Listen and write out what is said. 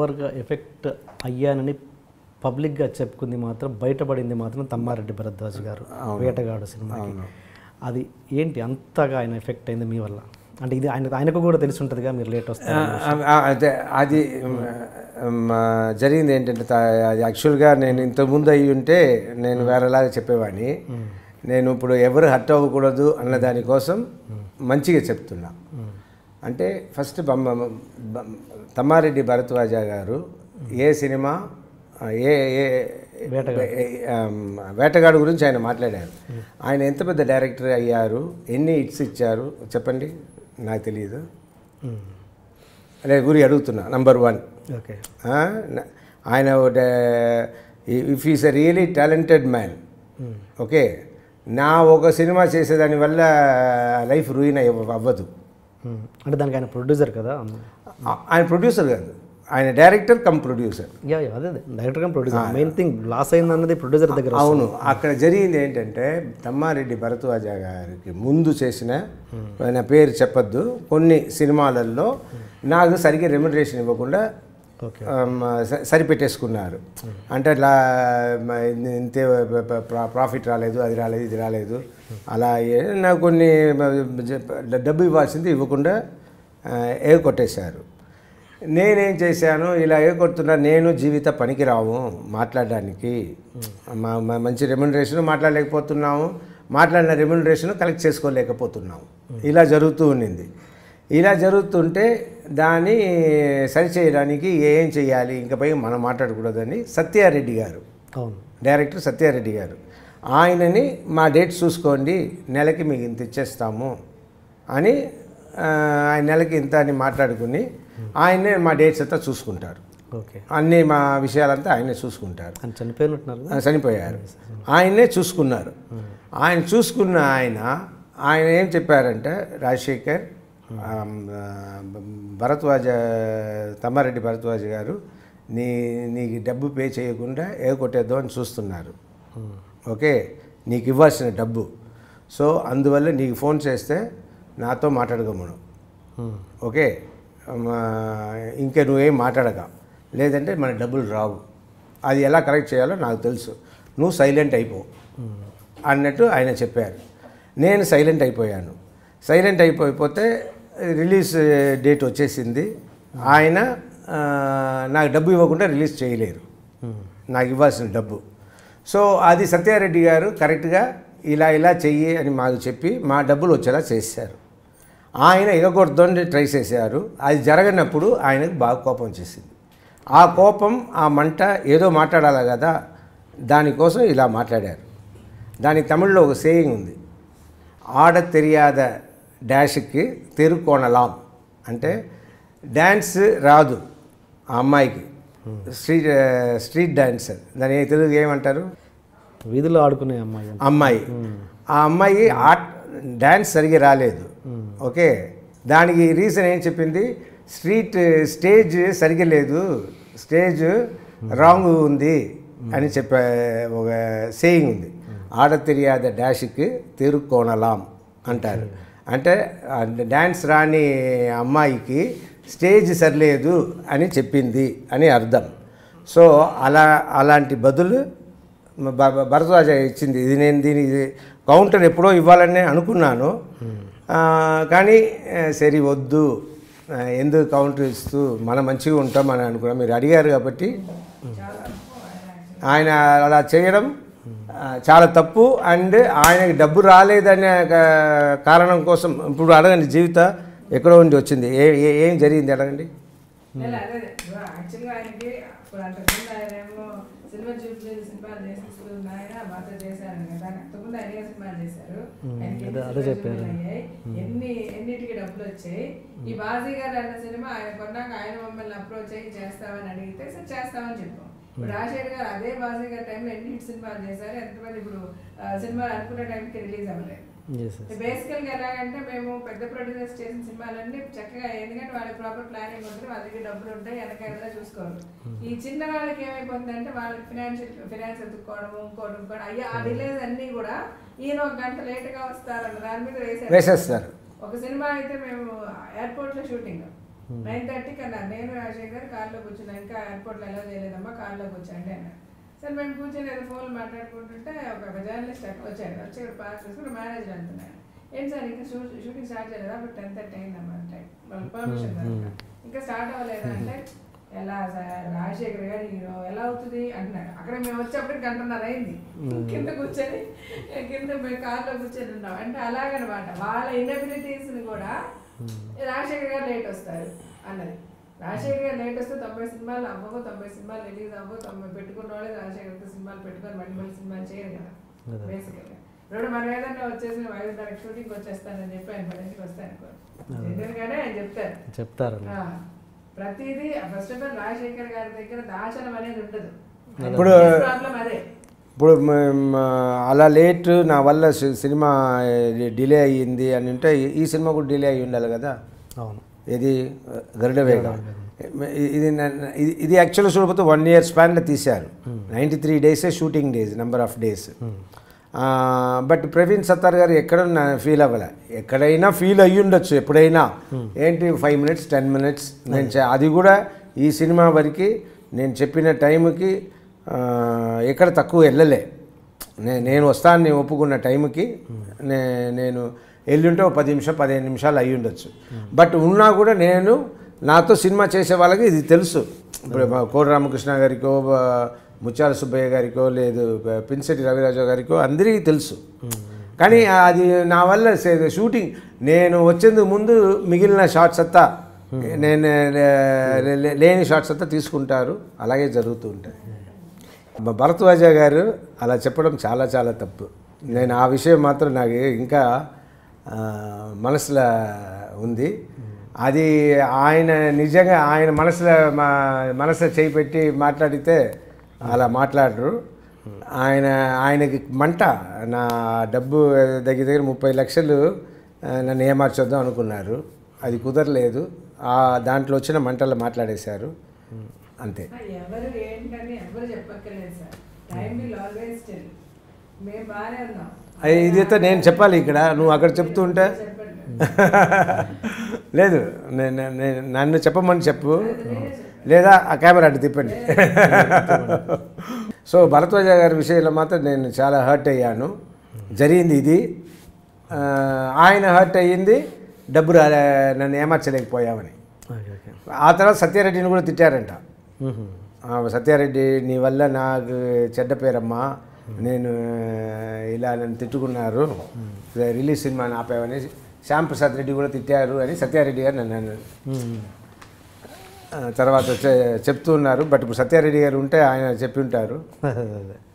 ఓవర్గా ఎఫెక్ట్ అయ్యానని పబ్లిక్గా చెప్పుకుంది మాత్రం బయటపడింది మాత్రం తమ్మారెడ్డి భరద్వాజ్ గారు వేటగాడు సినిమాకి అది ఏంటి అంతగా ఆయన ఎఫెక్ట్ అయింది మీ వల్ల అంటే ఇది ఆయన ఆయనకు కూడా తెలిసి ఉంటుందిగా మీరు లేట్ వస్తారు ఆ- ఆ- అదే అది మ్, మ్, జరిగింది ఏంటంటే తా- అది యాక్చువల్గా నేను ఇంతకుముందు అయ్యి ఉంటే నేను వేరేలాగా చెప్పేవాడిని నేను ఇప్పుడు ఎవరు హర్ట్ అవ్వకూడదు అన్న దానికోసం మంచిగా చెప్తున్నా అంటే ఫస్ట్ బొమ్మ బ- తమ్మారెడ్డి భరద్వాజ గారు ఏ సినిమా ఆ, ఏ ఏ ఏ- ఆమ్, వేటగాడు గురించి ఆయన మాట్లాడారు ఆయన ఎంత పెద్ద డైరెక్టర్ అయ్యారు ఎన్ని హిట్స్ ఇచ్చారు చెప్పండి నాకు తెలియదు అదే గురి అడుగుతున్నా నంబర్ వన్ ఓకే ఆయన if is a really talented man okay నా ఒక సినిమా చేసేదాని వల్ల లైఫ్ రూయిన్ అవ్వదు అంటే దానికి ఆయన ప్రొడ్యూసర్ కదా ఆ- ఆయన ప్రొడ్యూసర్ కాదు ఆయన director cum producer yeah yeah, అదే అదే డైరెక్టర్ గా ప్రొడ్యూసర్ మెయిన్ థింగ్ లాస్ అయింది అన్నది ప్రొడ్యూసర్ దగ్గర అవును అక్కడ జరిగింది ఏంటంటే తమ్మారెడ్డి భరద్వాజ గారికి ముందు చేసిన ఆయన పేరు చెప్పొద్దు కొన్ని సినిమాలలో నాకు సరిగ్గా రెమ్యునరేషన్ ఇవ్వకుండా ఓకే ఆమ్, స- సరిపెట్టేసుకున్నారు అంటే అట్లా మ, ఇంతే ప్రా- ప్రాఫిట్ రాలేదు అది రాలేదు ఇది రాలేదు అలా ఏ- నాకు కొన్ని మ, జ- డబ్బు ఇవ్వాల్సింది ఇవ్వకుండా ఆ, ఎగకొట్టేశారు నేనేం చేశాను ఇలా ఎగకొడుతున్నా నేను జీవిత పనికిరాము మాట్లాడడానికి మా మా మంచి రెమ్యునరేషన్ మాట్లాడలేకపోతున్నాము మాట్లాడిన రెమ్యునరేషన్ కలెక్ట్ చేసుకోలేకపోతున్నాము ఇలా జరుగుతూ ఉండింది ఇలా జరుగుతుంటే దాన్ని సరిచేయడానికి ఏం చేయాలి ఇంకా పై మనం మాట్లాడకూడదని సత్యారెడ్డి గారు అవును డైరెక్టర్ సత్యారెడ్డి గారు ఆయనని మా డేట్స్ చూసుకోండి నెలకి మీకు ఇంత ఇచ్చేస్తాము అని ఆ, ఆయన నెలకి ఇంత అని మాట్లాడుకుని ఆయనే మా డేట్స్ అంతా చూసుకుంటారు ఓకే అన్ని మా విషయాలంతా ఆయనే చూసుకుంటారు ఆయన చనిపోయినట్టున్నారు ఆ, చనిపోయారు ఆయన్నే చూసుకున్నారు ఆయన చూసుకున్న ఆయన ఆయన ఏం చెప్పారంటే రాజశేఖర్ ఆమ్, ఆ, భరద్వాజ తమ్మారెడ్డి భరద్వాజ గారు నీ నీకు డబ్బు పే చేయకుండా ఏ కొట్టేద్దాం అని చూస్తున్నారు ఓకే నీకు ఇవ్వాల్సిన డబ్బు సో అందువల్ల నీకు ఫోన్ చేస్తే నాతో మాట్లాడగమను ఓకే మా ఇంకా నువ్వేం మాట్లాడక లేదంటే మన డబ్బులు రావు అది ఎలా కరెక్ట్ చేయాలో నాకు తెలుసు నువ్వు సైలెంట్ అయిపో అన్నట్టు ఆయన చెప్పారు నేను సైలెంట్ అయిపోయాను సైలెంట్ అయిపోయిపోతే రిలీజ్ డేట్ వచ్చేసింది ఆయన ఆ, నాకు డబ్బు ఇవ్వకుండా రిలీజ్ చేయలేరు నాకు ఇవ్వాల్సిన డబ్బు సో అది సత్యారెడ్డి గారు కరెక్ట్గా ఇలా ఇలా చెయ్యి అని మాకు చెప్పి మా డబ్బులు వచ్చేలా చేశారు ఆయన ఎగగొడదని ట్రై చేశారు అది జరగనప్పుడు ఆయనకు బాగా కోపం వచ్చేసింది ఆ కోపం ఆ మంట ఏదో మాట్లాడాలి కదా దానికోసం ఇలా మాట్లాడారు దానికి తమిళ్లో ఒక సేయింగ్ ఉంది ఆడ తెలియాద డాష్కి తెరుకోనలాం అంటే డ్యాన్స్ రాదు ఆ అమ్మాయికి స్ట్రీట్ స్ట్రీట్ డాన్సర్ దాని తెలుగు ఏమంటారు వీధిలో ఆడుకునే అమ్మాయి అంట. అమ్మాయి ఆ అమ్మాయి ఆర్ట్ డ్యాన్స్ సరిగా రాలేదు ఓకే దానికి రీజన్ ఏం చెప్పింది స్ట్రీట్ స్టేజ్ సరిగా లేదు స్టేజ్ రాంగ్ ఉంది అని చెప్పే ఒక సేయింగ్ ఉంది ఆడ తెలియాద డాష్కి తిరుకోనలాం అంటారు అంటే ఆ డ్యాన్స్ రాని అమ్మాయికి స్టేజ్ సరిలేదు అని చెప్పింది అని అర్థం సో అలా అలాంటి బదులు భ- భ- భరద్వాజ ఇచ్చింది ఇది నేను దీని ఇది కౌంటర్ ఎప్పుడో ఇవ్వాలని అనుకున్నాను ఆ, కానీ ఆ, సరే వద్దు ఆ, ఎందుకు కౌంటర్ ఇస్తూ మనం మంచిగా ఉంటాం అని అనుకున్నాం మీరు అడిగారు కాబట్టి ఆయన అలా చేయడం ఆ, చాలా తప్పు అండ్ ఆయనకి డబ్బు రాలేదనే కా- కారణం కోసం ఇప్పుడు అడగండి జీవిత ఎక్కడో ఉండి వచ్చింది ఏ ఏ- ఏం జరిగింది అడగండి లేదు, అదే అదే. ఇప్పుడు యాక్చువల్గా ఆయనకి ఇప్పుడు అంతకుముందు ఆయన ఏమో సిల్వర్ జూబ్లీ సినిమాలు చేసిన ఆయన మాతో చేశారు కదా అంతకుముందు ఆయన ఏ సినిమాలు చేశారు ఆయనకి ఎన్ని అదే- అదే సిల్వర్ చెప్పారు. జూబ్లీలు అయ్యాయి ఎన్ని ఎన్నిటికి డబ్బులు వచ్చాయి ఈ బాజీ గారు అన్న సినిమా ఆయన కొన్నాక ఆయన మమ్మల్ని అప్రోచ్ అయ్యి చేస్తామని అడిగితే సరే చేస్తామని చెప్పాం ఇప్పుడు రాజశేఖర్ గారు అదే బాజీ గారి టైంలో ఎన్ని హిట్ సినిమాలు చేశారు ఎంతమంది ఇప్పుడు ఆ, సినిమాలు అనుకున్న టైంకి రిలీజ్ అవ్వలేదు Yes, yes. బేసికల్ గా ఎలాగంటే మేము పెద్ద ప్రొడ్యూసర్స్ చేసిన సినిమాలన్నీ చక్కగా ఎందుకంటే వాళ్ళకి ప్రాపర్ ప్లానింగ్ ఉంటుంది వాళ్ళ దగ్గర డబ్బులు ఉంటాయి వెనకాల చూసుకోరు ఈ చిన్న వాళ్ళకి ఏమైపోతుందంటే వాళ్ళకి ఫినాన్షియల్ ఫినాన్స్ ఎత్తుక్కోవడం ఇంకోటి ఇంకోటి అయ్యా ఆ డిలేస్ అన్ని కూడా ఈయన ఒక గంట లేట్ గా వస్తారన్న దాని మీద వేసారు వేసేస్తారు ఒక సినిమా అయితే మేము ఎయిర్పోర్ట్ లో షూటింగ్ నైన్ థర్టీకి అన్నారు నేను రాజశేఖర్ గారు కార్లో కూర్చున్నా ఇంకా ఎయిర్పోర్ట్లో ఎలా చేయలేదమ్మా కార్లో కూర్చోండి అన్నారు సరే మేము కూర్చొని ఏదో ఫోన్ మాట్లాడుకుంటుంటే ఒక జర్నలిస్ట్ అక్కడ వచ్చాడు వచ్చి ఇక్కడ పార్క్ చేసుకుని మేనేజర్ అంటున్నాడు ఏంటి సార్ ఇంకా షూ- షూటింగ్ స్టార్ట్ చేయలేదా బట్ టెన్ థర్టీ అయిందమ్మా అంటే వాళ్ళు పర్మిషన్ ఇంకా స్టార్ట్ అవ్వలేదా అంటే ఎలా సార్ రాజశేఖర్ గారు హీరో ఎలా అవుతుంది అంటున్నాడు అక్కడ మేము వచ్చేప్పటికి గంటన్నర అయింది కింద కూర్చొని కింద మేము కార్లో కూర్చొని ఉన్నాం అంటే అలాగనమాట వాళ్ళ ఇన్నబిలిటీస్ ని కూడా రాజశేఖర్ గారు లేట్ వస్తారు అన్నది రాజశేఖర్ గారు లేట్ వస్తే తొంభై సినిమాలు అవ్వవు తొంభై సినిమాలు రిలీజ్ అవ్వవు తొంభై పెట్టుకున్న వాళ్ళే రాజశేఖర్ గారితో సినిమాలు పెట్టుకొని మళ్ళీ మళ్ళీ సినిమాలు చేయరు కదా అదే. బేసికల్గా ఇప్పుడు మనం ఏదన్నా వచ్చేసి ఐదున్నర షూటింగ్ వచ్చేస్తానని చెప్పి ఆయన పని నుంచి వస్తాను ఎందుకంటే ఆయన చెప్తారు చెప్తారు ఆ, ప్రతిదీ ఫస్ట్ ఆఫ్ ఆల్ రాజశేఖర్ గారి దగ్గర దాచనం అనేది ఉండదు ఇప్పుడు- ప్రాబ్లం అదే ఇప్పుడు మ- అలా లేట్ నా వల్ల సి- సినిమా డిలే అయ్యింది అని ఉంటే ఈ- ఈ సినిమా కూడా డిలే అయ్యి ఉండాలి కదా అవును ఇది గరుడవేగ ఇది న- ఇది ఇది యాక్చువల్గా చూడకపోతే వన్ ఇయర్ స్పాన్లో తీశారు నైంటీ త్రీ డేసే shooting days number of days but Praveen Sattar గారు ఎక్కడ ఫీల్ అవ్వలే ఎక్కడైనా ఫీల్ అయ్యి ఉండొచ్చు ఎప్పుడైనా ఏంటి ఫైవ్ మినిట్స్ టెన్ మినిట్స్ నేను చే- అది కూడా ఈ సినిమా వరకు నేను చెప్పిన టైంకి ఆ, ఎక్కడ తక్కువ వెళ్ళలే నే నేను వస్తాను నేను ఒప్పుకున్న టైంకి నే నేను వెళ్ళుంటే ఒక పది నిమిషం పదిహేను నిమిషాలు అయ్యి ఉండొచ్చు బట్ ఉన్నా కూడా నేను నాతో సినిమా చేసే వాళ్ళకి ఇది తెలుసు ఇప్పుడు మా కోడి రామకృష్ణ గారికో ఆ, ముత్యాల సుబ్బయ్య గారికో లేదు ప- పిన్సెట్టి రవిరాజు గారికో అందరికీ తెలుసు కానీ అది నా వల్ల సే- షూటింగ్ నేను వచ్చేందుకు ముందు మిగిలిన షార్ట్స్ అంతా నేను లే- లే- లేని షార్ట్స్ అంతా తీసుకుంటారు అలాగే జరుగుతూ ఉంటాయి భ- భరద్వాజ గారు అలా చెప్పడం చాలా చాలా తప్పు నేను ఆ విషయం మాత్రం నాకు ఇంకా ఆ, మనసులో ఉంది అది ఆయన నిజంగా ఆయన మనసులో మా మనసులో చేయి పెట్టి మాట్లాడితే అలా మాట్లాడరు ఆయన ఆయనకి మంట నా డబ్బు దగ్గర దగ్గర ముప్పై లక్షలు ఆ, నన్ను ఏమార్చొద్దాం అనుకున్నారు అది కుదరలేదు ఆ దాంట్లో వచ్చిన మంటలు మాట్లాడేశారు అంతే ఎవరు ఏంటని ఎవరు చెప్పక్కర్లేదు sir time will always tell మేము బాగానే ఉన్నాం అయ్య, ఇదైతే నేను చెప్పాలి ఇక్కడ నువ్వు అక్కడ చెప్తూ ఉంటే చెప్పండి లేదు నే- నే- నే- నన్ను చెప్పమని చెప్పు లేదా ఆ కెమెరా అటు తిప్పండి సో భరద్వాజ గారి విషయంలో మాత్రం నేను చాలా హర్ట్ అయ్యాను జరిగింది ఇది ఆ, ఆయన హర్ట్ అయ్యింది డబ్బు రా నన్ను ఏమార్చలేకపోయామని ఓకే ఓకే ఆ తర్వాత సత్యారెడ్డిని కూడా తిట్టారంట మ్మ్. ఆ, సత్యారెడ్డి నీ వల్ల నాకు చెడ్డ పేరమ్మా నేను ఇలా నన్ను తిట్టుకున్నారు రిలీజ్ సినిమాని ఆపావని శ్యామ్ ప్రసాద్ రెడ్డి కూడా తిట్టారు అని సత్యారెడ్డి గారు నన్ను అన్నారు. మ్మ్. ఆ, తర్వాత చె- చెప్తూ ఉన్నారు బట్ ఇప్పుడు సత్యారెడ్డి గారు ఉంటే ఆయన చెప్పి ఉంటారు అదే అదే